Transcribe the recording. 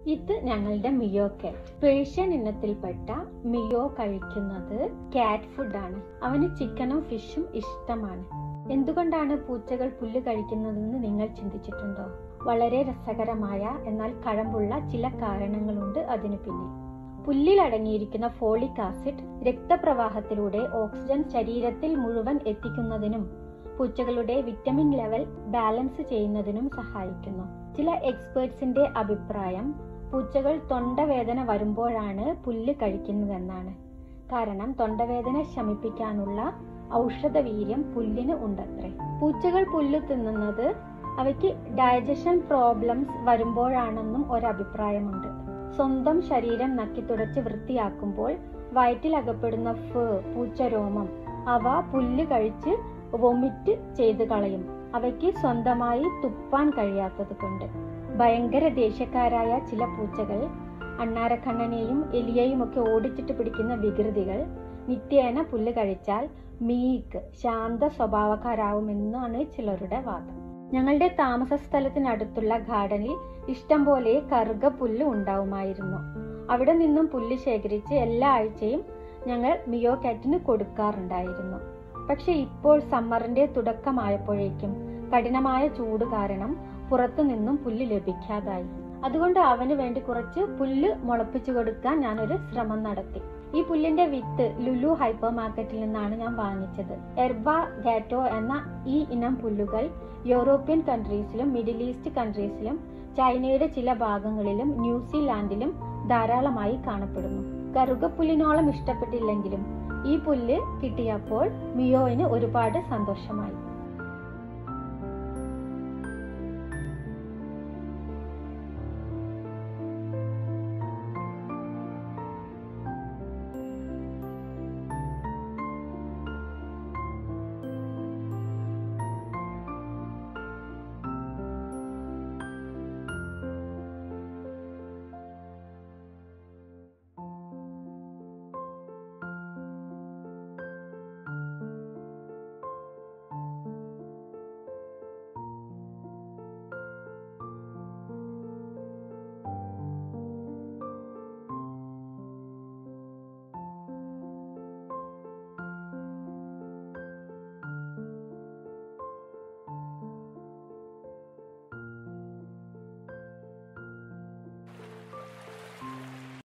ഇത് ഞങ്ങളുടെ മിയോ കാറ്റ് പേർഷ്യൻ ഇനത്തിൽപ്പെട്ട മിയോ കഴിക്കുന്നത് കാറ്റ് ഫുഡാണ് അവന് ചിക്കനും ഫിഷും ഇഷ്ടമാണ് എന്തുകൊണ്ടാണ് പൂച്ചകൾ പുല്ല് കഴിക്കുന്നതെന്ന് നിങ്ങൾ ചിന്തിച്ചിട്ടുണ്ടോ വളരെ രസകരമായ എന്നാൽ കഴമ്പുള്ള ചില കാരണങ്ങളുണ്ട് അതിനു പിന്നിൽ പുല്ലിൽ അടങ്ങിയിരിക്കുന്ന ഫോളിക് ആസിഡ് രക്തപ്രവാഹത്തിലൂടെ ഓക്സിജൻ ശരീരത്തിൽ മുഴുവൻ എത്തിക്കുന്നതിനും പൂച്ചകളുടെ വിറ്റമിൻ ലെവൽ ബാലൻസ് ചെയ്യുന്നതിനും സഹായിക്കുന്നു ചില എക്സ്പേർട്സിന്റെ അഭിപ്രായം പൂച്ചകൾ തൊണ്ടവേദന വരുമ്പോഴാണ് പുല്ല് കഴിക്കുന്നതെന്നാണ് കാരണം തൊണ്ടവേദന ശമിപ്പിക്കാനുള്ള ഔഷധവീര്യം പുല്ലിന് ഉണ്ടത്രേ പൂച്ചകൾ പുല്ല് തിന്നുന്നത് അവയ്ക്ക് ഡൈജഷൻ പ്രോബ്ലംസ് വരുമ്പോഴാണെന്നും ഒരഭിപ്രായമുണ്ട് സ്വന്തം ശരീരം നക്കിത്തുടച്ച് വൃത്തിയാക്കുമ്പോൾ വയറ്റിൽ അകപ്പെടുന്ന ഫേ പൂച്ചരോമം അവ പുല്ല് കഴിച്ച് വൊമിറ്റ് ചെയ്ത് കളയും അവയ്ക്ക് സ്വന്തമായി തുപ്പാൻ കഴിയാത്തത് കൊണ്ട് ഭയങ്കര ദേഷ്യക്കാരായ ചില പൂച്ചകൾ അണ്ണാരക്കണ്ണനെയും എലിയെയും ഒക്കെ ഓടിച്ചിട്ട് പിടിക്കുന്ന വികൃതികൾ നിത്യേന പുല്ല് കഴിച്ചാൽ മീക്ക് ശാന്ത സ്വഭാവക്കാരാവുമെന്നാണ് ചിലരുടെ വാദം ഞങ്ങളുടെ താമസ സ്ഥലത്തിനടുത്തുള്ള ഗാർഡനിൽ ഇഷ്ടം പോലെ കറുക പുല്ല് ഉണ്ടാവുമായിരുന്നു അവിടെ നിന്നും പുല്ല് ശേഖരിച്ച് എല്ലാ ആഴ്ചയും ഞങ്ങൾ മിയോ കാറ്റിന് കൊടുക്കാറുണ്ടായിരുന്നു പക്ഷെ ഇപ്പോൾ സമ്മറിന്റെ തുടക്കമായപ്പോഴേക്കും കഠിനമായ ചൂട് കാരണം പുറത്തു നിന്നും പുല്ല് ലഭിക്കാതായി അതുകൊണ്ട് അവന് വേണ്ടി കുറച്ച് പുല്ല് മുളപ്പിച്ചു കൊടുക്കാൻ ഞാനൊരു ശ്രമം നടത്തി ഈ പുല്ലിന്റെ വിത്ത് ലുലു ഹൈപ്പർ മാർക്കറ്റിൽ നിന്നാണ് ഞാൻ വാങ്ങിച്ചത് എർബ ഗാറ്റോ എന്ന ഈ ഇനം പുല്ലുകൾ യൂറോപ്യൻ കൺട്രീസിലും മിഡിൽ ഈസ്റ്റ് കൺട്രീസിലും ചൈനയുടെ ചില ഭാഗങ്ങളിലും ന്യൂസിലാൻഡിലും ധാരാളമായി കാണപ്പെടുന്നു കറുകപ്പുല്ലിനോളം ഇഷ്ടപ്പെട്ടില്ലെങ്കിലും ഈ പുല്ല് കിട്ടിയപ്പോൾ മിയോയിന് ഒരുപാട് സന്തോഷമായി